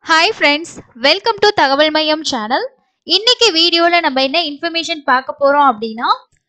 hi friends welcome to தகவல் மையம் channel இன்னைக்கு வீடியோல நம்ம என்ன இன்ஃபர்மேஷன் பார்க்க போறோம் அப்படின்னா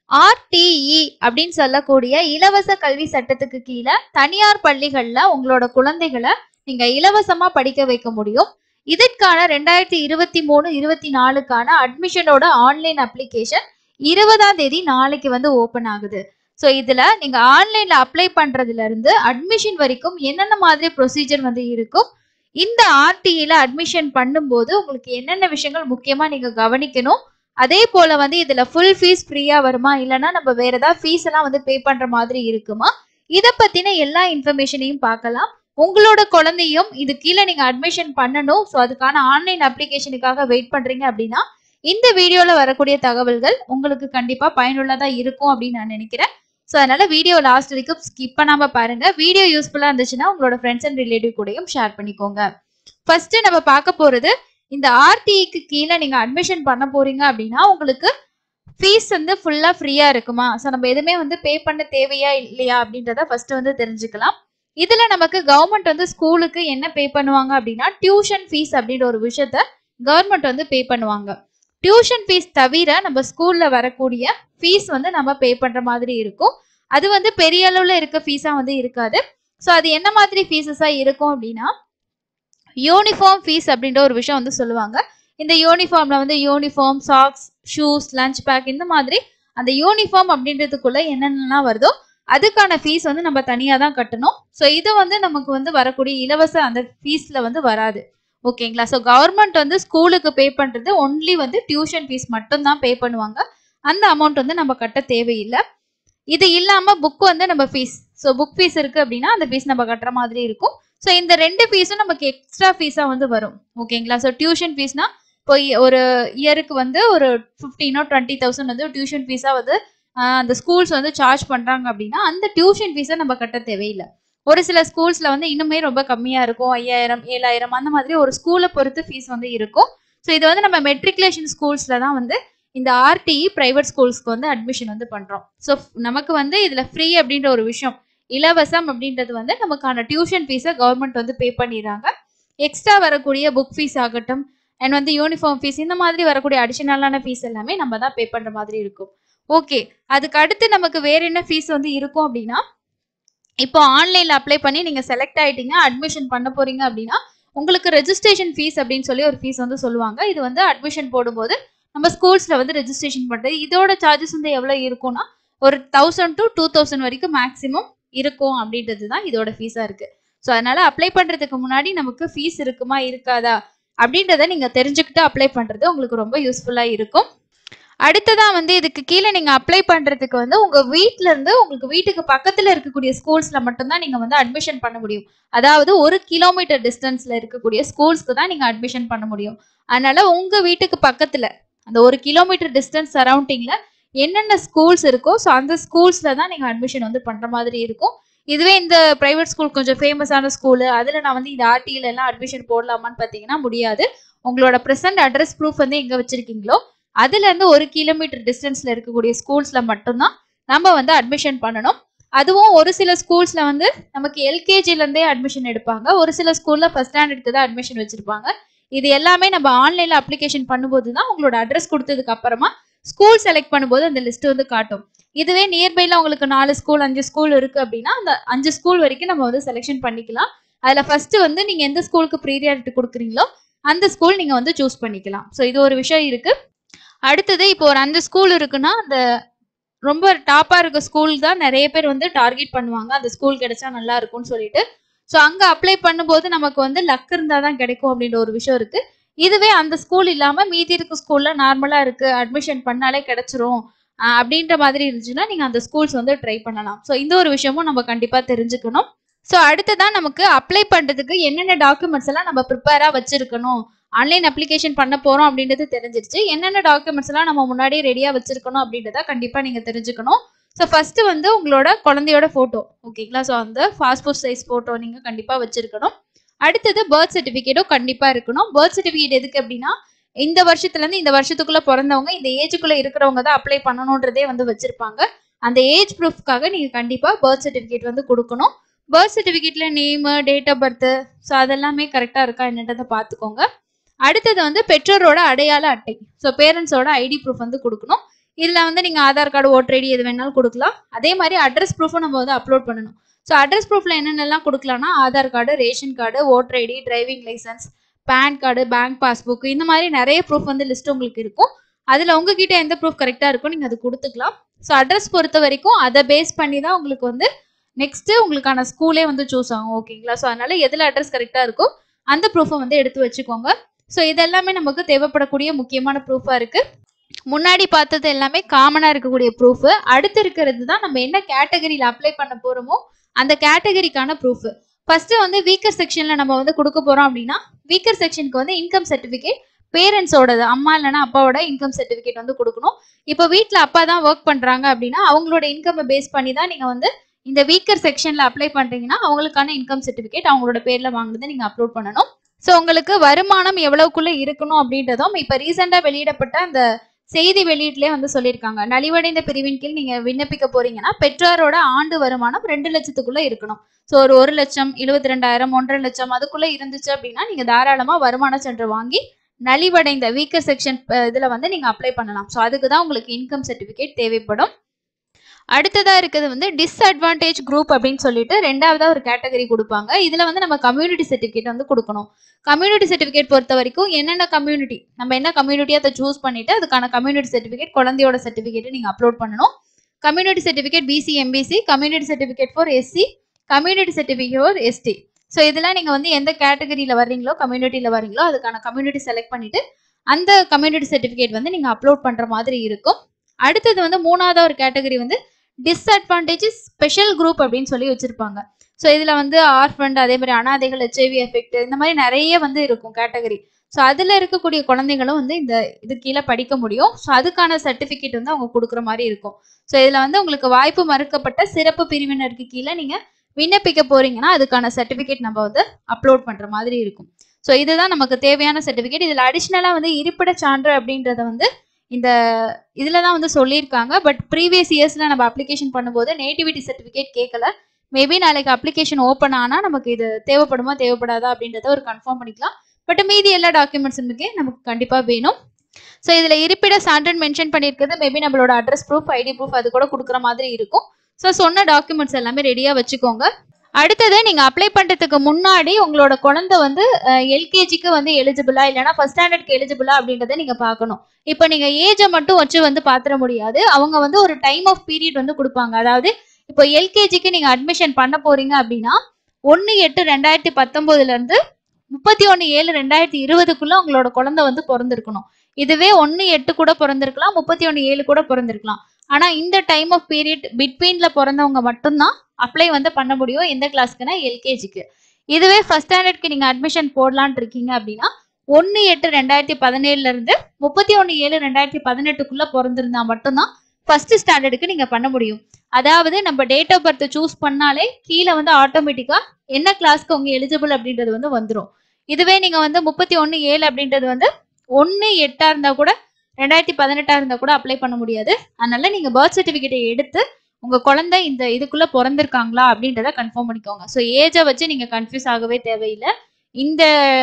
ஆர்டிஇ அப்படின்னு சொல்லக்கூடிய இலவச கல்வி சட்டத்துக்கு கீழே தனியார் பள்ளிகள்ல உங்களோட குழந்தைகளை நீங்க இலவசமா படிக்க வைக்க முடியும் இதற்கான ரெண்டாயிரத்தி இருபத்தி மூணு இருபத்தி நாலுக்கான அட்மிஷனோட ஆன்லைன் அப்ளிகேஷன் இருபதாம் தேதி நாளைக்கு வந்து ஓபன் ஆகுது ஸோ இதுல நீங்க ஆன்லைன்ல அப்ளை பண்றதுல இருந்து அட்மிஷன் வரைக்கும் என்னென்ன மாதிரி ப்ரொசீஜர் வந்து இருக்கும் இந்த ஆர்டிஇல அட்மிஷன் பண்ணும்போது உங்களுக்கு என்னென்ன விஷயங்கள் முக்கியமா நீங்க கவனிக்கணும் அதே போல வந்து இதுல ஃபுல் ஃபீஸ் ஃப்ரீயா வருமா இல்லைன்னா நம்ம வேற ஏதாவது ஃபீஸ் எல்லாம் வந்து பே பண்ற மாதிரி இருக்குமா இத பத்தின எல்லா இன்ஃபர்மேஷனையும் பார்க்கலாம் உங்களோட குழந்தையும் இது கீழே நீங்க அட்மிஷன் பண்ணணும் ஸோ அதுக்கான ஆன்லைன் அப்ளிகேஷனுக்காக வெயிட் பண்றீங்க அப்படின்னா இந்த வீடியோல வரக்கூடிய தகவல்கள் உங்களுக்கு கண்டிப்பா பயனுள்ளதா இருக்கும் அப்படின்னு நான் நினைக்கிறேன் ஸோ அதனால வீடியோ லாஸ்ட் வரைக்கும் ஸ்கிப் பண்ணாம பாருங்க வீடியோ யூஸ்ஃபுல்லா இருந்துச்சுன்னா உங்களோட ஃப்ரெண்ட்ஸ் அண்ட் ரிலேட்டிவ் கூடயும் ஷேர் பண்ணிக்கோங்க ஃபர்ஸ்ட் நம்ம பார்க்க போறது இந்த ஆர்டிக்கு கீழே நீங்க அட்மிஷன் பண்ண போறீங்க அப்படின்னா உங்களுக்கு ஃபீஸ் வந்து ஃபுல்லா ஃப்ரீயா இருக்குமா ஸோ நம்ம எதுவுமே வந்து பே பண்ண தேவையா இல்லையா அப்படின்றத ஃபர்ஸ்ட் வந்து தெரிஞ்சுக்கலாம் இதுல நமக்கு கவர்மெண்ட் வந்து ஸ்கூலுக்கு என்ன பே பண்ணுவாங்க அப்படின்னா டியூஷன் ஃபீஸ் அப்படின்ற ஒரு விஷயத்த கவர்மெண்ட் வந்து பே பண்ணுவாங்க டியூஷன் ஃபீஸ் தவிர நம்ம ஸ்கூல்ல வரக்கூடிய ஃபீஸ் வந்து நம்ம பே பண்ற மாதிரி இருக்கும் அது வந்து பெரிய அளவுல இருக்க ஃபீஸா வந்து இருக்காது ஸோ அது என்ன மாதிரி ஃபீஸஸா இருக்கும் அப்படின்னா யூனிஃபார்ம் ஃபீஸ் அப்படின்ற ஒரு விஷயம் வந்து சொல்லுவாங்க இந்த யூனிஃபார்ம்ல வந்து uniform socks shoes lunch bag இந்த மாதிரி அந்த யூனிஃபார்ம் அப்படின்றதுக்குள்ள என்னென்னலாம் வருதோ அதுக்கான ஃபீஸ் வந்து நம்ம தனியாக தான் கட்டணும் ஸோ இது வந்து நமக்கு வந்து வரக்கூடிய இலவச அந்த ஃபீஸில் வந்து வராது ஓகேங்களா ஸோ கவர்மெண்ட் வந்து ஸ்கூலுக்கு பே பண்ணுறது ஒன்லி வந்து டியூஷன் ஃபீஸ் மட்டும்தான் பே பண்ணுவாங்க அந்த அமௌண்ட் வந்து நம்ம கட்ட தேவையில்லை இது இல்லாமல் புக் வந்து நம்ம ஃபீஸ் ஸோ புக் ஃபீஸ் இருக்குது அப்படின்னா அந்த ஃபீஸ் நம்ம கட்டுற மாதிரி இருக்கும் ஸோ இந்த ரெண்டு ஃபீஸும் நமக்கு எக்ஸ்ட்ரா ஃபீஸாக வந்து வரும் ஓகேங்களா ஸோ டியூஷன் ஃபீஸ்னா இப்போ ஒரு இயருக்கு வந்து ஒரு ஃபிஃப்டீனோ டுவெண்ட்டி தௌசண்ட் வந்து டியூஷன் ஃபீஸாக வந்து ஆஹ், அந்த ஸ்கூல்ஸ் வந்து சார்ஜ் பண்ணுறாங்க அப்படின்னா அந்த டியூஷன் ஃபீஸை நம்ம கட்ட தேவையில்லை ஒரு சில ஸ்கூல்ஸில் வந்து இன்னுமே ரொம்ப கம்மியாக இருக்கும் ஐயாயிரம் ஏழாயிரம் அந்த மாதிரி ஒரு ஸ்கூலை பொறுத்து ஃபீஸ் வந்து இருக்கும் ஸோ இது வந்து நம்ம மெட்ரிகுலேஷன் ஸ்கூல்ஸில் தான் வந்து இந்த ஆர்டிஇ பிரைவேட் ஸ்கூல்ஸ்க்கு வந்து அட்மிஷன் வந்து பண்ணுறோம் ஸோ நமக்கு வந்து இதில் ஃப்ரீ அப்படின்ற ஒரு விஷயம் இலவசம் அப்படின்றது வந்து நமக்கான டியூஷன் ஃபீஸை கவர்மெண்ட் வந்து பே பண்ணிடுறாங்க எக்ஸ்ட்ரா வரக்கூடிய புக் ஃபீஸ் ஆகட்டும் அண்ட் வந்து யூனிஃபார்ம் ஃபீஸ் இந்த மாதிரி வரக்கூடிய அடிஷனலான ஃபீஸ் எல்லாமே நம்ம தான் பே பண்ணுற மாதிரி இருக்கும் ஓகே அதுக்கு அடுத்து நமக்கு வேற என்ன ஃபீஸ் வந்து இருக்கும் அப்படின்னா இப்போ ஆன்லைன்ல அப்ளை பண்ணி நீங்க செலக்ட் ஆயிட்டீங்க அட்மிஷன் பண்ண போறீங்க அப்படின்னா உங்களுக்கு ரெஜிஸ்ட்ரேஷன் ஃபீஸ் அப்படின்னு சொல்லி ஒரு ஃபீஸ் வந்து சொல்லுவாங்க இது வந்து அட்மிஷன் போடும்போது நம்ம ஸ்கூல்ஸ்ல வந்து ரெஜிஸ்ட்ரேஷன் பண்றது இதோட சார்ஜஸ் வந்து எவ்வளவு இருக்கும்னா ஒரு தௌசண்ட் டு டூ தௌசண்ட் வரைக்கும் மேக்ஸிமம் இருக்கும் அப்படின்றது தான் இதோட ஃபீஸா இருக்கு ஸோ அதனால அப்ளை பண்றதுக்கு முன்னாடி நமக்கு ஃபீஸ் இருக்குமா இருக்காதா அப்படின்றத நீங்க தெரிஞ்சுக்கிட்டு அப்ளை பண்றது உங்களுக்கு ரொம்ப யூஸ்ஃபுல்லா இருக்கும் அடுத்ததா வந்து இதுக்கு கீழே நீங்க அப்ளை பண்றதுக்கு வந்து உங்க வீட்ல இருந்து உங்களுக்கு வீட்டுக்கு பக்கத்துல இருக்கக்கூடிய ஸ்கூல்ஸ்ல மட்டும்தான் நீங்க வந்து அட்மிஷன் பண்ண முடியும் அதாவது ஒரு கிலோமீட்டர் டிஸ்டன்ஸ்ல இருக்கக்கூடிய ஸ்கூல்ஸ்க்கு தான் நீங்க அட்மிஷன் பண்ண முடியும் அதனால உங்க வீட்டுக்கு பக்கத்துல அந்த ஒரு கிலோமீட்டர் டிஸ்டன்ஸ் சரௌண்டிங்ல என்னென்ன ஸ்கூல்ஸ் இருக்கோ ஸோ அந்த ஸ்கூல்ஸ்ல தான் நீங்க அட்மிஷன் வந்து பண்ற மாதிரி இருக்கும் இதுவே இந்த பிரைவேட் ஸ்கூல் கொஞ்சம் ஃபேமஸான ஸ்கூலு அதில் நான் வந்து இந்த ஆர்டியில் எல்லாம் அட்மிஷன் போடலாமான்னு பார்த்தீங்கன்னா முடியாது உங்களோட ப்ரெசன்ட் அட்ரஸ் ப்ரூஃப் வந்து எங்கே வச்சிருக்கீங்களோ அதுல இருந்து ஒரு கிலோமீட்டர் டிஸ்டன்ஸ்ல இருக்கக்கூடிய ஸ்கூல்ஸ்ல மட்டும்தான் நம்ம வந்து அட்மிஷன் பண்ணணும் அதுவும் ஒரு சில ஸ்கூல்ஸ்ல வந்து நமக்கு எல்கேஜில இருந்தே அட்மிஷன் எடுப்பாங்க ஒரு சில ஸ்கூல்ல ஃபர்ஸ்ட் ஸ்டாண்டர்டுக்கு தான் அட்மிஷன் வச்சிருப்பாங்க இது எல்லாமே நம்ம ஆன்லைன்ல அப்ளிகேஷன் பண்ணும்போது தான் உங்களோட அட்ரஸ் கொடுத்ததுக்கு அப்புறமா ஸ்கூல் செலக்ட் பண்ணும்போது அந்த லிஸ்ட் வந்து காட்டும் இதுவே நியர்பைல உங்களுக்கு நாலு ஸ்கூல் அஞ்சு ஸ்கூல் இருக்கு அப்படின்னா அந்த அஞ்சு ஸ்கூல் வரைக்கும் நம்ம வந்து செலெக்ஷன் பண்ணிக்கலாம் அதுல ஃபர்ஸ்ட் வந்து நீங்க எந்த ஸ்கூலுக்கு ப்ரீரியாரிட்டி கொடுக்குறீங்களோ அந்த ஸ்கூல் நீங்க வந்து சூஸ் பண்ணிக்கலாம் ஸோ இது ஒரு விஷயம் இருக்கு அடுத்தது இப்போ ஒரு அஞ்சு ஸ்கூல் இருக்குன்னா அந்த ரொம்ப டாப்பா இருக்க ஸ்கூல் தான் நிறைய பேர் வந்து டார்கெட் பண்ணுவாங்க அந்த ஸ்கூல் கிடைச்சா நல்லா இருக்கும்னு சொல்லிட்டு ஸோ அங்க அப்ளை பண்ணும்போது நமக்கு வந்து லக் இருந்தா தான் கிடைக்கும் அப்படின்ற ஒரு விஷயம் இருக்கு இதுவே அந்த ஸ்கூல் இல்லாம மீதி இருக்க ஸ்கூல்ல நார்மலா இருக்கு அட்மிஷன் பண்ணாலே கிடைச்சிரும் ஆஹ் அப்படின்ற மாதிரி இருந்துச்சுன்னா நீங்க அந்த ஸ்கூல்ஸ் வந்து ட்ரை பண்ணலாம் ஸோ இந்த ஒரு விஷயமும் நம்ம கண்டிப்பா தெரிஞ்சுக்கணும் ஸோ அடுத்ததான் நமக்கு அப்ளை பண்றதுக்கு என்னென்ன டாக்குமெண்ட்ஸ் எல்லாம் நம்ம ப்ரிப்பேரா வச்சிருக்கணும் ஆன்லைன் அப்ளிகேஷன் பண்ண போறோம் அப்படின்றது தெரிஞ்சிருச்சு என்னென்ன டாக்குமெண்ட்ஸ் எல்லாம் நம்ம முன்னாடியே ரெடியா வச்சிருக்கணும் அப்படின்றத கண்டிப்பா நீங்க தெரிஞ்சுக்கணும் ஸோ ஃபர்ஸ்ட் வந்து உங்களோட குழந்தையோட போட்டோ ஓகேங்களா ஸோ அந்த பாஸ்போர்ட் சைஸ் போட்டோ நீங்க கண்டிப்பா வச்சிருக்கணும் அடுத்தது பர்த் சர்டிஃபிகேட்டும் கண்டிப்பா இருக்கணும் பர்த் சர்டிஃபிகேட் எதுக்கு அப்படின்னா இந்த வருஷத்துல இருந்து இந்த வருஷத்துக்குள்ள பிறந்தவங்க இந்த ஏஜுக்குள்ள இருக்கிறவங்க தான் அப்ளை பண்ணணுன்றதே வந்து வச்சிருப்பாங்க அந்த ஏஜ் ப்ரூஃப்காக நீங்க கண்டிப்பா பர்த் சர்டிஃபிகேட் வந்து கொடுக்கணும் பர்த் சர்டிஃபிகேட்ல name date of birth so அதெல்லாமே கரெக்டாக இருக்கா என்னன்றதை பார்த்துக்கோங்க அடுத்தது வந்து பெற்றோரோட அடையாள அட்டை ஸோ பேரண்ட்ஸோட ஐடி ப்ரூஃப் வந்து கொடுக்கணும் இதில் வந்து நீங்கள் ஆதார் கார்டு ஓட்டர் ஐடி எது வேணாலும் கொடுக்கலாம் அதே மாதிரி அட்ரஸ் ப்ரூஃபும் நம்ம வந்து அப்லோட் பண்ணணும் ஸோ அட்ரஸ் ப்ரூஃபில் என்னென்னலாம் கொடுக்கலாம்னா Aadhaar card ration card voter ID driving licence PAN card bank passbook இந்த மாதிரி நிறைய ப்ரூஃப் வந்து லிஸ்ட் உங்களுக்கு இருக்கும் அதில் உங்ககிட்ட எந்த ப்ரூஃப் கரெக்டாக இருக்கோ நீங்கள் அது கொடுத்துக்கலாம் ஸோ அட்ரஸ் பொறுத்த வரைக்கும் அதை பேஸ் பண்ணி தான் உங்களுக்கு வந்து நெக்ஸ்ட்டு உங்களுக்கான ஸ்கூலே வந்து சூஸ் ஆகும் ஓகேங்களா ஸோ அதனால எதில் அட்ரஸ் கரெக்டாக இருக்கோ அந்த ப்ரூஃபை வந்து எடுத்து வச்சுக்கோங்க ஸோ இதெல்லாமே நமக்கு தேவைப்படக்கூடிய முக்கியமான ப்ரூஃபாக இருக்குது முன்னாடி பார்த்தது எல்லாமே காமனாக இருக்கக்கூடிய ப்ரூஃபு அடுத்து இருக்கிறது தான் நம்ம என்ன கேட்டகரியில் அப்ளை பண்ண போகிறோமோ அந்த கேட்டகரிக்கான ப்ரூஃப் ஃபர்ஸ்ட் வந்து வீக்கர் செக்ஷன்ல நம்ம வந்து கொடுக்க போறோம் அப்படின்னா வீக்கர் செக்ஷனுக்கு வந்து இன்கம் சர்டிஃபிகேட் பேரண்ட்ஸோடது அம்மா இல்லைன்னா அப்பாவோட இன்கம் சர்டிஃபிகேட் வந்து கொடுக்கணும் இப்போ வீட்டில் அப்பா தான் ஒர்க் பண்றாங்க அப்படின்னா அவங்களோட இன்கம் பேஸ் பண்ணி தான் நீங்க வந்து இந்த வீக்கர் செக்ஷன்ல அப்ளை பண்றீங்கன்னா அவங்களுக்கான இன்கம் சர்டிஃபிகேட் அவங்களோட பேர்ல வாங்குனதை நீங்க அப்லோட் பண்ணணும் ஸோ உங்களுக்கு வருமானம் எவ்வளவுக்குள்ள இருக்கணும் அப்படின்றதும் இப்போ ரீசெண்டாக வெளியிடப்பட்ட அந்த செய்தி வெளியீட்டிலே வந்து சொல்லியிருக்காங்க நலிவடைந்த பிரிவின் கீழ் நீங்க விண்ணப்பிக்க போறீங்கன்னா பெற்றோரோட ஆண்டு வருமானம் ரெண்டு லட்சத்துக்குள்ள இருக்கணும் ஸோ ஒரு ஒரு லட்சம் எழுபத்தி ரெண்டாயிரம் ஒன்றரை லட்சம் அதுக்குள்ள இருந்துச்சு அப்படின்னா நீங்க தாராளமா வருமான சான்று வாங்கி நலிவடைந்த வீக்கர் செக்ஷன் இதுல வந்து நீங்க அப்ளை பண்ணலாம் ஸோ அதுக்கு தான் உங்களுக்கு இன்கம் சர்டிஃபிகேட் தேவைப்படும் அடுத்ததா இருக்கிறது வந்து டிஸ்அட்வான்டேஜ் குரூப் அப்படின்னு சொல்லிட்டு ரெண்டாவதா ஒரு கேட்டகரி கொடுப்பாங்க இதுல வந்து நம்ம கம்யூனிட்டி சர்டிஃபிகேட் வந்து கொடுக்கணும் கம்யூனிட்டி சர்டிஃபிகேட் பொறுத்த வரைக்கும் என்னென்ன கம்யூனிட்டி நம்ம என்ன கம்யூனிட்டியை அதை சூஸ் பண்ணிட்டு அதுக்கான கம்யூனிட்டி சர்டிஃபிகேட் குழந்தையோட சர்டிஃபிகேட் நீங்க அப்லோட் பண்ணணும் community certificate BC MBC community certificate for SC community certificate for ST so இதெல்லாம் நீங்க வந்து எந்த கேட்டகரியில வர்றீங்களோ கம்யூனிட்டியில வர்றீங்களோ அதுக்கான கம்யூனிட்டி செலக்ட் பண்ணிட்டு அந்த கம்யூனிட்டி சர்டிஃபிகேட் வந்து நீங்க அப்லோட் பண்ற மாதிரி இருக்கும் அடுத்தது வந்து மூணாவது ஒரு கேட்டகரி வந்து டிஸ்அட்வான்டேஜ் ஸ்பெஷல் குரூப் அப்படின்னு சொல்லி வச்சிருப்பாங்க ஸோ இதுல வந்து ஆர்ஃபண்ட் அதே மாதிரி அனாதைகள் ஹெச்ஐவி எஃபெக்ட் இந்த மாதிரி நிறைய வந்து இருக்கும் கேட்டகரி ஸோ அதுல இருக்கக்கூடிய குழந்தைங்களும் வந்து இந்த இது கீழே படிக்க முடியும் ஸோ அதுக்கான சர்டிஃபிகேட் வந்து அவங்க கொடுக்குற மாதிரி இருக்கும் ஸோ இதுல வந்து உங்களுக்கு வாய்ப்பு மறுக்கப்பட்ட சிறப்பு பிரிவினருக்கு கீழே நீங்க விண்ணப்பிக்க போறீங்கன்னா அதுக்கான சர்டிஃபிகேட் நம்ம வந்து அப்லோட் பண்ற மாதிரி இருக்கும் ஸோ இதுதான் நமக்கு தேவையான சர்டிஃபிகேட் இதுல அடிஷ்னலா வந்து இருப்பிட சான்று அப்படின்றத வந்து இந்த இதுல தான் வந்து சொல்லியிருக்காங்க பட் ப்ரீவியஸ் இயர்ஸ்ல நம்ம அப்ளிகேஷன் பண்ணும்போது நேட்டிவிட்டி சர்டிஃபிகேட் கேட்கல மேபி நாளைக்கு அப்ளிகேஷன் ஓப்பன் ஆனா நமக்கு இது தேவைப்படுமா தேவைப்படாதா அப்படின்றத ஒரு கன்ஃபார்ம் பண்ணிக்கலாம் பட் மீதி எல்லா டாக்குமெண்ட்ஸுமே நமக்கு கண்டிப்பா வேணும் ஸோ இதுல இருப்பிட சான்றுன்னு மென்ஷன் பண்ணியிருக்கிறது மேபி நம்மளோட அட்ரஸ் ப்ரூஃப் ஐடி ப்ரூஃப் அது கூட கொடுக்குற மாதிரி இருக்கும் ஸோ சொன்ன டாக்குமெண்ட்ஸ் எல்லாமே ரெடியா வச்சுக்கோங்க அடுத்தது நீங்க அப்ளை பண்றதுக்கு முன்னாடி உங்களோட குழந்தை வந்து எல்கேஜிக்கு வந்து எலிஜிபிளா இல்லைன்னா ஃபர்ஸ்ட் ஸ்டாண்டர்ட்க்கு எலிஜிபிளா அப்படின்றத நீங்க பார்க்கணும் இப்போ நீங்க ஏஜை மட்டும் வச்சு வந்து பாத்திர முடியாது அவங்க வந்து ஒரு டைம் ஆஃப் பீரியட் வந்து கொடுப்பாங்க அதாவது இப்போ எல்கேஜிக்கு நீங்க அட்மிஷன் பண்ண போறீங்க அப்படின்னா ஒன்னு எட்டு ரெண்டாயிரத்தி பத்தொன்பதுல இருந்து முப்பத்தி ஒன்னு ஏழு ரெண்டாயிரத்தி இருபதுக்குள்ள உங்களோட குழந்தை வந்து பிறந்திருக்கணும் இதுவே ஒன்னு எட்டு கூட பிறந்திருக்கலாம் முப்பத்தி ஒன்னு ஏழு கூட பிறந்திருக்கலாம் ஆனா இந்த டைம் ஆஃப் பீரியட் பிட்வீன்ல பிறந்தவங்க மட்டும்தான் அப்ளை வந்து பண்ண முடியும் எந்த கிளாஸ்க்குன்னா எல்கேஜிக்கு இதுவே ஃபர்ஸ்ட் ஸ்டாண்டர்ட்க்கு நீங்க அட்மிஷன் போடலான் இருக்கீங்க அப்படின்னா ஒன்னு எட்டு ரெண்டாயிரத்தி பதினேழுல இருந்து முப்பத்தி ஒன்னு ஏழு ரெண்டாயிரத்தி பதினெட்டுக்குள்ள பிறந்திருந்தா மட்டும்தான் ஃபர்ஸ்ட் ஸ்டாண்டர்டுக்கு நீங்க பண்ண முடியும் அதாவது நம்ம டேட் ஆஃப் பர்த் சூஸ் பண்ணாலே கீழே வந்து ஆட்டோமேட்டிக்கா என்ன கிளாஸ்க்கு உங்க எலிஜிபிள் அப்படின்றது வந்து வந்துடும் இதுவே நீங்க வந்து முப்பத்தி ஒன்னு ஏழு அப்படின்றது வந்து ஒன்னு எட்டா இருந்தா கூட ரெண்டாயிரத்தி பதினெட்டா இருந்தா கூட அப்ளை பண்ண முடியாது அதனால நீங்க பர்த் சர்டிபிகேட்டை எடுத்து உங்க குழந்தை இந்த இதுக்குள்ள பிறந்திருக்காங்களா அப்படின்றத கன்ஃபார்ம் பண்ணிக்கோங்க ஸோ ஏஜை வச்சு நீங்க கன்ஃபியூஸ் ஆகவே தேவையில்லை இந்த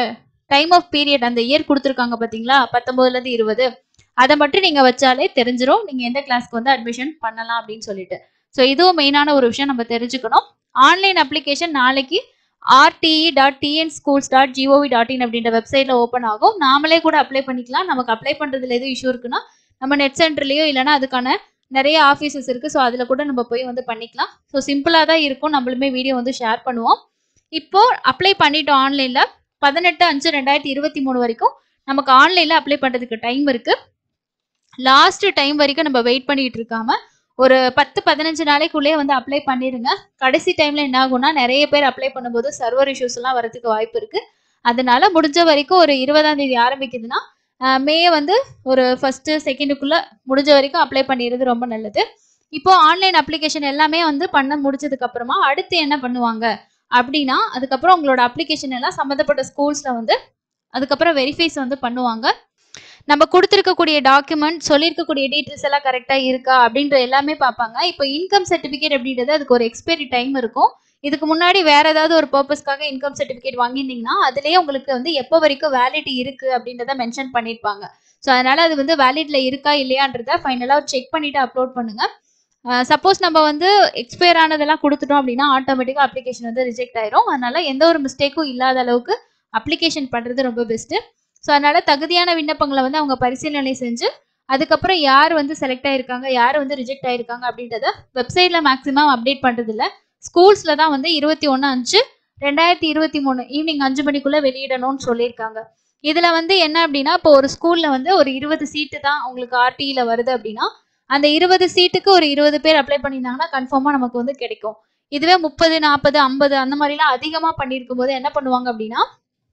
டைம் ஆஃப் பீரியட் அந்த இயர் கொடுத்துருக்காங்க பாத்தீங்களா பத்தொன்பதுல இருந்து இருபது அதை மட்டும் நீங்க வச்சாலே தெரிஞ்சிரும் நீங்க எந்த கிளாஸ்க்கு வந்து அட்மிஷன் பண்ணலாம் அப்படின்னு சொல்லிட்டு ஸோ இதுவும் மெயினான ஒரு விஷயம் நம்ம தெரிஞ்சுக்கணும் ஆன்லைன் அப்ளிகேஷன் நாளைக்கு RTE dot TN schools dot GOV dot in அப்படின்ற வெப்சைட்ல ஓப்பன் ஆகும் நாமளே கூட அப்ளை பண்ணிக்கலாம் நமக்கு அப்ளை பண்றதுல எதுவும் இஷ்யூ இருக்குன்னா நம்ம நெட் சென்டர்லயோ இல்லைன்னா அதுக்கான நிறைய ஆஃபீஸஸ் இருக்கு ஸோ அதில் கூட நம்ம போய் வந்து பண்ணிக்கலாம் ஸோ சிம்பிளாக தான் இருக்கும் நம்மளுமே வீடியோ வந்து ஷேர் பண்ணுவோம் இப்போ அப்ளை பண்ணிட்டோம் ஆன்லைனில் பதினெட்டு அஞ்சு ரெண்டாயிரத்தி இருபத்தி மூணு வரைக்கும் நமக்கு ஆன்லைனில் அப்ளை பண்ணுறதுக்கு டைம் இருக்கு லாஸ்ட் டைம் வரைக்கும் நம்ம வெயிட் பண்ணிட்டு இருக்காம ஒரு பத்து பதினஞ்சு நாளைக்குள்ளேயே வந்து அப்ளை பண்ணிடுங்க கடைசி டைம்ல என்ன ஆகும்னா நிறைய பேர் அப்ளை பண்ணும்போது சர்வர் இஷ்யூஸ் எல்லாம் வரதுக்கு வாய்ப்பு இருக்கு அதனால முடிஞ்ச வரைக்கும் ஒரு இருபதாம் தேதி ஆரம்பிக்குதுன்னா ஆஹ் மே வந்து ஒரு ஃபர்ஸ்ட் செகண்டுக்குள்ள முடிஞ்ச வரைக்கும் அப்ளை பண்ணிடுறது ரொம்ப நல்லது இப்போ ஆன்லைன் அப்ளிகேஷன் எல்லாமே வந்து பண்ண முடிச்சதுக்கு அப்புறமா அடுத்து என்ன பண்ணுவாங்க அப்படின்னா அதுக்கப்புறம் உங்களோட அப்ளிகேஷன் எல்லாம் சம்மந்தப்பட்ட ஸ்கூல்ஸ்ல வந்து அதுக்கப்புறம் வெரிஃபைஸ் வந்து பண்ணுவாங்க நம்ம கொடுத்துருக்கக்கூடிய டாக்குமெண்ட் சொல்லியிருக்கக்கூடிய டீட்டெயில்ஸ் எல்லாம் கரெக்டாக இருக்கா அப்படின்ற எல்லாமே பார்ப்பாங்க இப்போ இன்கம் சர்டிஃபிகேட் அப்படின்றது அதுக்கு ஒரு எக்ஸ்பைரி டைம் இருக்கும் இதுக்கு முன்னாடி வேற ஏதாவது ஒரு பர்பஸ்க்காக இன்கம் சர்டிஃபிகேட் வாங்கியிருந்தீங்கன்னா அதுலயே உங்களுக்கு வந்து எப்போ வரைக்கும் வேலிட்டி இருக்கு அப்படின்றத மென்ஷன் பண்ணியிருப்பாங்க ஸோ அதனால அது வந்து வேலிட்ல இருக்கா இல்லையான்றத ஃபைனலாக செக் பண்ணிட்டு அப்லோட் பண்ணுங்க சப்போஸ் நம்ம வந்து எக்ஸ்பயர் ஆனதெல்லாம் கொடுத்துட்டோம் அப்படின்னா ஆட்டோமேட்டிக்காக அப்ளிகேஷன் வந்து ரிஜெக்ட் ஆயிரும் அதனால எந்த ஒரு மிஸ்டேக்கும் இல்லாத அளவுக்கு அப்ளிகேஷன் பண்றது ரொம்ப பெஸ்ட் ஸோ அதனால தகுதியான விண்ணப்பங்களை வந்து அவங்க பரிசீலனை செஞ்சு அதுக்கப்புறம் யார் வந்து செலக்ட் ஆயிருக்காங்க யார் வந்து ரிஜெக்ட் ஆயிருக்காங்க அப்படின்றத வெப்சைட்ல மேக்ஸிமம் அப்டேட் பண்றது இல்ல ஸ்கூல்ஸ்ல தான் வந்து இருபத்தி ஒன்று அஞ்சு ரெண்டாயிரத்தி இருபத்தி மூணு ஈவினிங் அஞ்சு மணிக்குள்ள வெளியிடணும்னு சொல்லியிருக்காங்க இதுல வந்து என்ன அப்படின்னா இப்போ ஒரு ஸ்கூல்ல வந்து ஒரு இருபது சீட்டு தான் உங்களுக்கு ஆர்டியில வருது அப்படின்னா அந்த இருபது சீட்டுக்கு ஒரு இருபது பேர் அப்ளை பண்ணியிருந்தாங்கன்னா கன்ஃபார்மா நமக்கு வந்து கிடைக்கும் இதுவே முப்பது நாற்பது ஐம்பது அந்த மாதிரிலாம் அதிகமா பண்ணியிருக்கும் போது என்ன பண்ணுவாங்க அப்படின்னா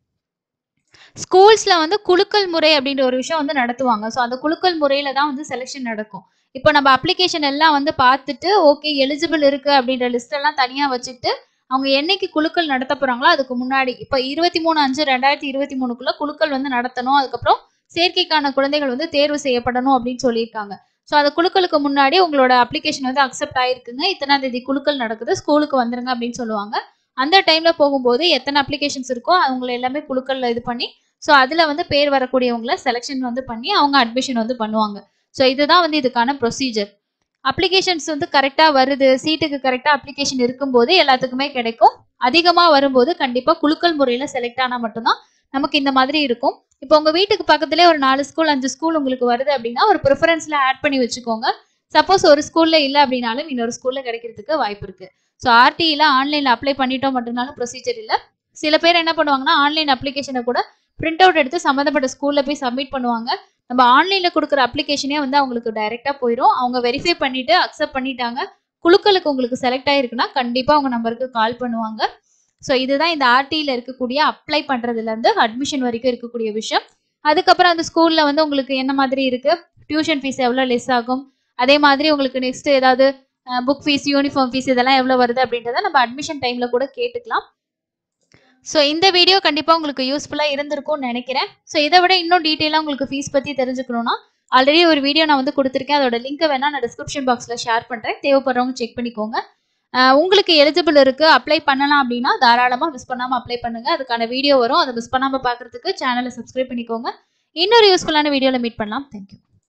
ஸ்கூல்ஸ்ல வந்து குலுக்கல் முறை அப்படின்ற ஒரு விஷயம் வந்து நடத்துவாங்க ஸோ அந்த குலுக்கல் முறையில தான் வந்து செலெக்ஷன் நடக்கும் இப்போ நம்ம அப்ளிகேஷன் எல்லாம் வந்து பார்த்துட்டு ஓகே எலிஜிபிள் இருக்கு அப்படின்ற லிஸ்ட் எல்லாம் தனியா வச்சுட்டு அவங்க என்னைக்கு குலுக்கல் நடத்த போறாங்களோ அதுக்கு முன்னாடி இப்போ இருபத்தி மூணு அஞ்சு ரெண்டாயிரத்தி இருபத்தி மூணுக்குள்ள குலுக்கல் வந்து நடத்தணும் அதுக்கப்புறம் சேர்க்கைக்கான குழந்தைகள் வந்து தேர்வு செய்யப்படணும் அப்படின்னு சொல்லியிருக்காங்க ஸோ அந்த குலுக்களுக்கு முன்னாடி உங்களோட அப்ளிகேஷன் வந்து அக்செப்ட் ஆயிருக்குங்க இத்தனாம் தேதி குலுக்கல் நடக்குது ஸ்கூலுக்கு வந்துருங்க அப்படின்னு சொல்லுவாங்க அந்த டைம்ல போகும்போது எத்தனை அப்ளிகேஷன்ஸ் இருக்கோ அவங்களை எல்லாமே குலுக்கல்ல இது பண்ணி ஸோ அதுல வந்து பேர் வரக்கூடியவங்கள செலெக்ஷன் வந்து பண்ணி அவங்க அட்மிஷன் வந்து பண்ணுவாங்க ஸோ இதுதான் வந்து இதுக்கான ப்ரொசீஜர் அப்ளிகேஷன்ஸ் வந்து கரெக்டாக வருது சீட்டுக்கு கரெக்டாக அப்ளிகேஷன் இருக்கும்போது எல்லாத்துக்குமே கிடைக்கும் அதிகமாக வரும்போது கண்டிப்பாக குலுக்கல் முறையில் செலக்ட் ஆனால் மட்டும்தான் நமக்கு இந்த மாதிரி இருக்கும் இப்போ உங்கள் வீட்டுக்கு பக்கத்துலேயே ஒரு நாலு ஸ்கூல் அஞ்சு ஸ்கூல் உங்களுக்கு வருது அப்படின்னா ஒரு ப்ரிஃபரன்ஸில் ஆட் பண்ணி வச்சுக்கோங்க சப்போஸ் ஒரு ஸ்கூலில் இல்லை அப்படின்னாலும் இன்னொரு ஸ்கூலில் கிடைக்கிறதுக்கு வாய்ப்பு இருக்கு ஸோ ஆர்டியில் ஆன்லைனில் அப்ளை பண்ணிட்டோம் மட்டும்னாலும் ப்ரொசீஜர் இல்லை சில பேர் என்ன பண்ணுவாங்கன்னா ஆன்லைன் அப்ளிகேஷனை கூட பிரிண்ட் அவுட் எடுத்து சம்மந்தப்பட்ட ஸ்கூல்ல போய் சப்மிட் பண்ணுவாங்க நம்ம ஆன்லைன்ல கொடுக்குற அப்ளிகேஷனே வந்து அவங்களுக்கு டைரக்டா போயிடும் அவங்க வெரிஃபை பண்ணிட்டு அக்செப்ட் பண்ணிட்டாங்க குழுக்களுக்கு உங்களுக்கு செலக்ட் ஆயிருக்குன்னா கண்டிப்பா அவங்க நம்பருக்கு கால் பண்ணுவாங்க ஸோ இதுதான் இந்த ஆர்டியில் இருக்கக்கூடிய அப்ளை பண்றதுல இருந்து அட்மிஷன் வரைக்கும் இருக்கக்கூடிய விஷயம் அதுக்கப்புறம் அந்த ஸ்கூல்ல வந்து உங்களுக்கு என்ன மாதிரி இருக்கு டியூஷன் ஃபீஸ் எவ்வளோ லெஸ் ஆகும் அதே மாதிரி உங்களுக்கு நெக்ஸ்ட் ஏதாவது புக் ஃபீஸ் யூனிஃபார்ம் ஃபீஸ் இதெல்லாம் எவ்வளோ வருது அப்படின்றத நம்ம அட்மிஷன் டைம்ல கூட கேட்டுக்கலாம் ஸோ இந்த வீடியோ கண்டிப்பாக உங்களுக்கு யூஸ்ஃபுல்லாக இருந்திருக்கும்னு நினைக்கிறேன் ஸோ இதை விட இன்னும் டீட்டெயிலாக உங்களுக்கு ஃபீஸ் பற்றி தெரிஞ்சுக்கணும்னா ஆல்ரெடி ஒரு வீடியோ நான் வந்து கொடுத்துருக்கேன் அதோட லிங்க்கை வேணால் நான் டிஸ்கிரிப்ஷன் பாக்ஸில் ஷேர் பண்ணுறேன் தேவைப்படுறவங்க செக் பண்ணிக்கோங்க அஹ் உங்களுக்கு எலிஜிபிள் இருக்குது அப்ளை பண்ணலாம் அப்படின்னா தாராளமாக மிஸ் பண்ணாமல் அப்ளை பண்ணுங்கள் அதுக்கான வீடியோ வரும் அதை மிஸ் பண்ணாமல் பார்க்குறதுக்கு சேனலை சப்ஸ்கிரைப் பண்ணிக்கோங்க இன்னொரு யூஸ்ஃபுல்லான வீடியோவில் மீட் பண்ணலாம் தேங்க்யூ